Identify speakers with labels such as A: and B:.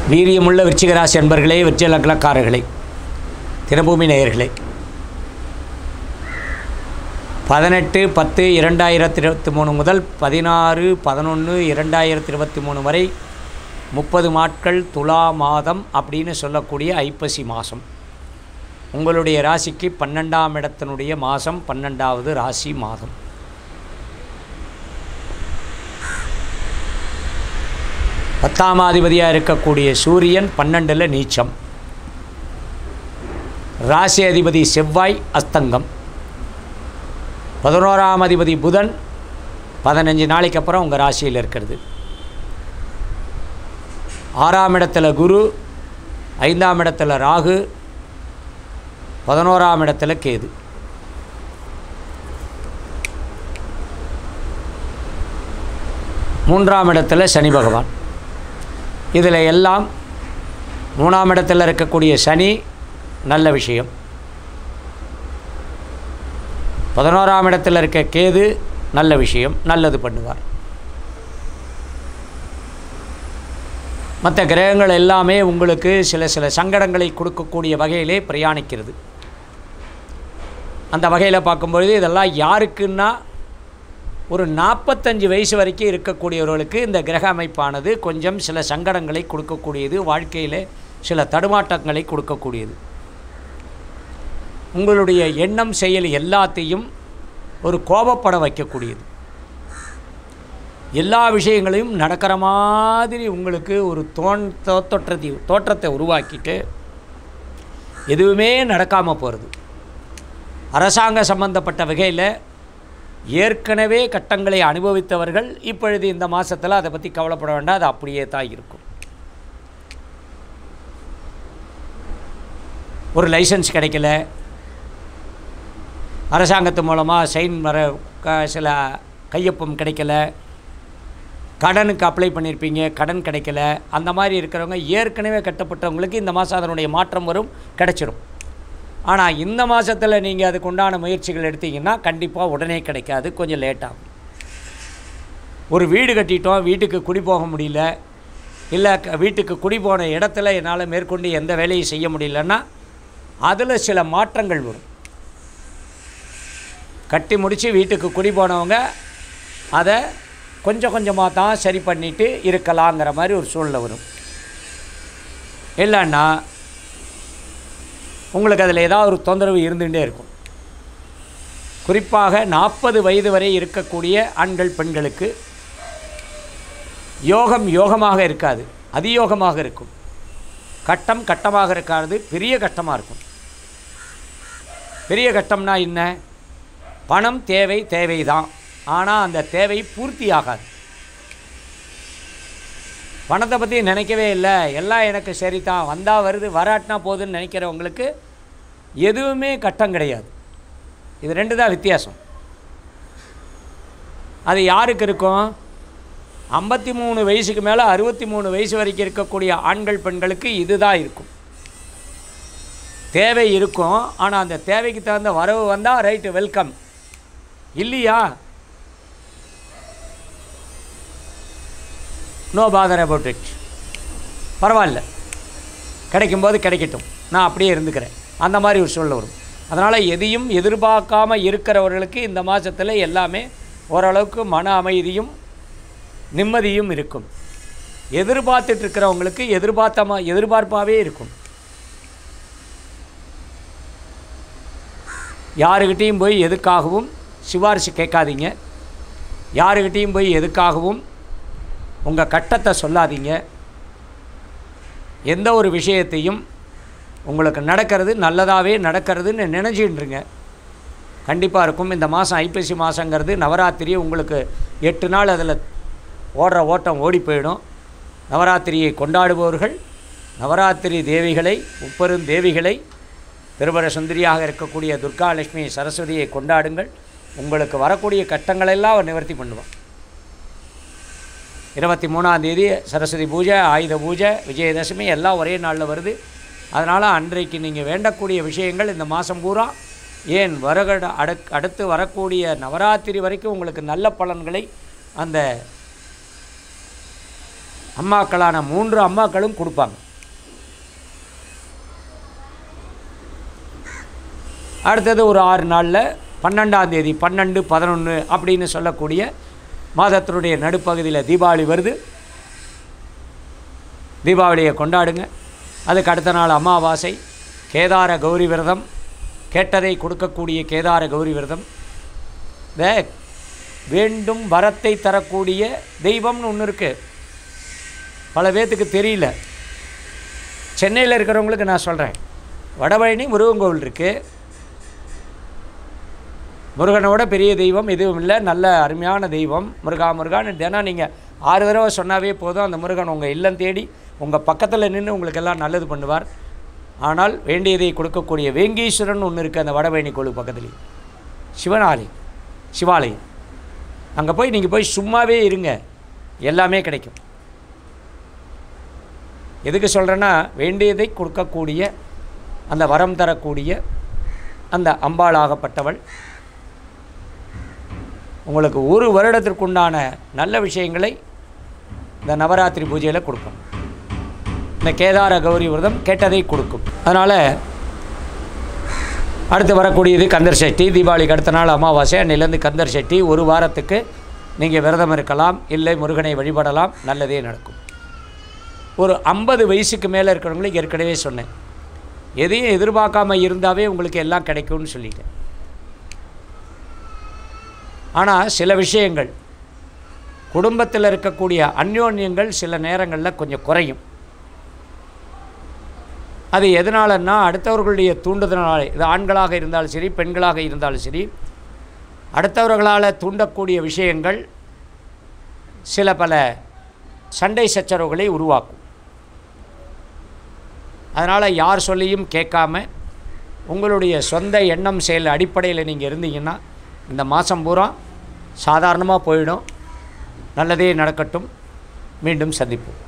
A: வீரியமுள்ள விருச்சிகராசி அன்பர்களே விருச்சிலக்கலக்காரர்களே தினபூமி நேயர்களே பதினெட்டு பத்து இரண்டாயிரத்தி இருபத்தி மூணு முதல் பதினாறு பதினொன்று இரண்டாயிரத்தி இருபத்தி மூணு வரை முப்பது நாட்கள் துலா மாதம் அப்படின்னு சொல்லக்கூடிய ஐப்பசி மாதம் உங்களுடைய ராசிக்கு பன்னெண்டாம் இடத்தினுடைய மாதம் பன்னெண்டாவது ராசி மாதம் பத்தாம் அதிபதியாக இருக்கக்கூடிய சூரியன் பன்னெண்டில் நீச்சம் ராசி அதிபதி செவ்வாய் அஸ்தங்கம் பதினோராம் அதிபதி புதன் பதினஞ்சு நாளைக்கு அப்புறம் உங்கள் ராசியில் இருக்கிறது ஆறாம் இடத்துல குரு ஐந்தாம் இடத்துல ராகு பதினோராம் இடத்துல கேது மூன்றாம் இடத்துல சனி பகவான் இதில் எல்லாம் மூணாம் இடத்துல இருக்கக்கூடிய சனி நல்ல விஷயம் பதினோராம் இடத்துல இருக்க கேது நல்ல விஷயம் நல்லது பண்ணுவார் மற்ற கிரகங்கள் எல்லாமே உங்களுக்கு சில சில சங்கடங்களை கொடுக்கக்கூடிய வகையிலே பிரயாணிக்கிறது அந்த வகையில் பார்க்கும்பொழுது இதெல்லாம் யாருக்குன்னா ஒரு நாற்பத்தஞ்சு வயசு வரைக்கும் இருக்கக்கூடியவர்களுக்கு இந்த கிரக அமைப்பானது கொஞ்சம் சில சங்கடங்களை கொடுக்கக்கூடியது வாழ்க்கையில் சில தடுமாற்றங்களை கொடுக்கக்கூடியது உங்களுடைய எண்ணம் செயல் எல்லாத்தையும் ஒரு கோபப்பட வைக்கக்கூடியது எல்லா விஷயங்களையும் நடக்கிற மாதிரி உங்களுக்கு ஒரு தோன் தோற்றத்தை தோற்றத்தை உருவாக்கிட்டு எதுவுமே நடக்காமல் போகிறது அரசாங்க சம்பந்தப்பட்ட வகையில் ஏற்கனவே கட்டங்களை அனுபவித்தவர்கள் இப்பொழுது இந்த மாதத்தில் அதை பற்றி கவலைப்பட வேண்டாம் அது அப்படியே தான் இருக்கும் ஒரு லைசன்ஸ் கிடைக்கல அரசாங்கத்து மூலமாக சைன் வர க சில கையொப்பம் கிடைக்கல கடனுக்கு அப்ளை பண்ணியிருப்பீங்க கடன் கிடைக்கல அந்த மாதிரி இருக்கிறவங்க ஏற்கனவே கட்டப்பட்டவங்களுக்கு இந்த மாதம் அதனுடைய மாற்றம் வரும் கிடைச்சிரும் ஆனால் இந்த மாதத்தில் நீங்கள் அதுக்கு உண்டான முயற்சிகள் எடுத்தீங்கன்னா கண்டிப்பாக உடனே கிடைக்காது கொஞ்சம் லேட்டாகும் ஒரு வீடு கட்டிட்டோம் வீட்டுக்கு குடி போக முடியல இல்லை க- வீட்டுக்கு குடி போன இடத்துல என்னால் மேற்கொண்டு எந்த வேலையும் செய்ய முடியலன்னா அதில் சில மாற்றங்கள் வரும் கட்டி முடித்து வீட்டுக்கு குடி போனவங்க அதை கொஞ்சம் கொஞ்சமாக தான் சரி பண்ணிட்டு இருக்கலாங்கிற மாதிரி ஒரு சூழ்நிலை வரும் இல்லைன்னா உங்களுக்கு அதில் ஏதாவது ஒரு தொந்தரவு இருந்துகிட்டே இருக்கும் குறிப்பாக நாற்பது வயது வரை இருக்கக்கூடிய ஆண்கள் பெண்களுக்கு யோகம் யோகமாக இருக்காது அதியோகமாக இருக்கும் கட்டம் கட்டமாக இருக்காது பெரிய கட்டமாக இருக்கும் பெரிய கட்டம்னா என்ன பணம் தேவை தேவைதான் ஆனால் அந்த தேவை பூர்த்தி ஆகாது பணத்தை பற்றி நினைக்கவே இல்லை எல்லாம் எனக்கு சரி தான் வந்தால் வருது வராட்டினா போகுதுன்னு நினைக்கிறவங்களுக்கு எதுவுமே கட்டம் கிடையாது இது ரெண்டு தான் வித்தியாசம் அது யாருக்கு இருக்கும் ஐம்பத்தி மூணு வயசுக்கு மேலே அறுபத்தி மூணு வயசு வரைக்கும் இருக்கக்கூடிய ஆண்கள் பெண்களுக்கு இதுதான் இருக்கும் தேவை இருக்கும் ஆனால் அந்த தேவைக்கு தகுந்த வரவு வந்தால் ரைட்டு வெல்கம் இல்லையா நோ பாதர் அபவுட் இட் பரவாயில்ல கிடைக்கும்போது கிடைக்கட்டும் நான் அப்படியே இருந்துக்கிறேன் அந்த மாதிரி ஒரு சூழ்நிலை வரும் அதனால் எதையும் எதிர்பார்க்காம இருக்கிறவர்களுக்கு இந்த மாதத்தில் எல்லாமே ஓரளவுக்கு மன அமைதியும் நிம்மதியும் இருக்கும் எதிர்பார்த்துட்டு இருக்கிறவங்களுக்கு எதிர்பார்த்தமா எதிர்பார்ப்பாகவே இருக்கும் யாருக்கிட்டேயும் போய் எதுக்காகவும் சிபாரிசு கேட்காதீங்க யாருக்கிட்டேயும் போய் எதுக்காகவும் உங்கள் கட்டத்தை சொல்லாதீங்க எந்த ஒரு விஷயத்தையும் உங்களுக்கு நடக்கிறது நல்லதாகவே நடக்கிறதுன்னு நினச்சிட்டுருங்க கண்டிப்பாக இருக்கும் இந்த மாதம் ஐப்பசி மாதங்கிறது நவராத்திரி உங்களுக்கு எட்டு நாள் அதில் ஓடுற ஓட்டம் ஓடி போயிடும் நவராத்திரியை கொண்டாடுபவர்கள் நவராத்திரி தேவிகளை முப்பெரும் தேவிகளை திருபர சுந்தரியாக இருக்கக்கூடிய துர்கா லட்சுமி சரஸ்வதியை கொண்டாடுங்கள் உங்களுக்கு வரக்கூடிய கட்டங்களெல்லாம் அவர் நிவர்த்தி பண்ணுவான் இருபத்தி மூணாம் தேதி சரஸ்வதி பூஜை ஆயுத பூஜை விஜயதசமி எல்லாம் ஒரே நாளில் வருது அதனால் அன்றைக்கு நீங்கள் வேண்டக்கூடிய விஷயங்கள் இந்த மாதம் பூரா ஏன் வரகட அடுக் அடுத்து வரக்கூடிய நவராத்திரி வரைக்கும் உங்களுக்கு நல்ல பலன்களை அந்த அம்மாக்களான மூன்று அம்மாக்களும் கொடுப்பாங்க அடுத்தது ஒரு ஆறு நாளில் பன்னெண்டாம் தேதி பன்னெண்டு பதினொன்று அப்படின்னு சொல்லக்கூடிய மாதத்தினுடைய நடுப்பகுதியில் தீபாவளி வருது தீபாவளியை கொண்டாடுங்க அதுக்கு அடுத்த நாள் அமாவாசை கேதார கௌரி விரதம் கேட்டதை கொடுக்கக்கூடிய கேதார கௌரி விரதம் இந்த வேண்டும் வரத்தை தரக்கூடிய தெய்வம்னு ஒன்று இருக்குது பல பேர்த்துக்கு தெரியல சென்னையில் இருக்கிறவங்களுக்கு நான் சொல்கிறேன் வடபழனி முருகன் கோவில் இருக்குது முருகனோட பெரிய தெய்வம் எதுவும் இல்லை நல்ல அருமையான தெய்வம் முருகா முருகான்னு தினம் நீங்கள் ஆறு தடவை சொன்னாவே போதும் அந்த முருகன் உங்கள் இல்லம் தேடி உங்கள் பக்கத்தில் நின்று உங்களுக்கு எல்லாம் நல்லது பண்ணுவார் ஆனால் வேண்டியதை கொடுக்கக்கூடிய வேங்கீஸ்வரன் ஒன்று இருக்குது அந்த வடபழனி கோவில் பக்கத்துலேயே சிவன் ஆலயம் சிவாலயம் அங்கே போய் நீங்கள் போய் சும்மாவே இருங்க எல்லாமே கிடைக்கும் எதுக்கு சொல்கிறேன்னா வேண்டியதை கொடுக்கக்கூடிய அந்த வரம் தரக்கூடிய அந்த அம்பாளாகப்பட்டவள் உங்களுக்கு ஒரு வருடத்திற்குண்டான நல்ல விஷயங்களை இந்த நவராத்திரி பூஜையில் கொடுக்கும் இந்த கேதார கௌரி விரதம் கேட்டதை கொடுக்கும் அதனால் அடுத்து வரக்கூடியது கந்தர் சஷ்டி தீபாவளிக்கு அடுத்த நாள் அமாவாசை அன்னிலேருந்து கந்தர் சஷ்டி ஒரு வாரத்துக்கு நீங்கள் விரதம் இருக்கலாம் இல்லை முருகனை வழிபடலாம் நல்லதே நடக்கும் ஒரு ஐம்பது வயசுக்கு மேலே இருக்கிறவங்களுக்கு ஏற்கனவே சொன்னேன் எதையும் எதிர்பார்க்காம இருந்தாவே உங்களுக்கு எல்லாம் கிடைக்கும்னு சொல்லிட்டேன் ஆனால் சில விஷயங்கள் குடும்பத்தில் இருக்கக்கூடிய அந்யோன்யங்கள் சில நேரங்களில் கொஞ்சம் குறையும் அது எதனாலன்னா அடுத்தவர்களுடைய தூண்டுதலால் இது ஆண்களாக இருந்தாலும் சரி பெண்களாக இருந்தாலும் சரி அடுத்தவர்களால் தூண்டக்கூடிய விஷயங்கள் சில பல சண்டை சச்சரவுகளை உருவாக்கும் அதனால் யார் சொல்லியும் கேட்காம உங்களுடைய சொந்த எண்ணம் செயல் அடிப்படையில் நீங்கள் இருந்தீங்கன்னா இந்த மாதம் பூரா சாதாரணமாக போயிடும் நல்லதே நடக்கட்டும் மீண்டும் சந்திப்போம்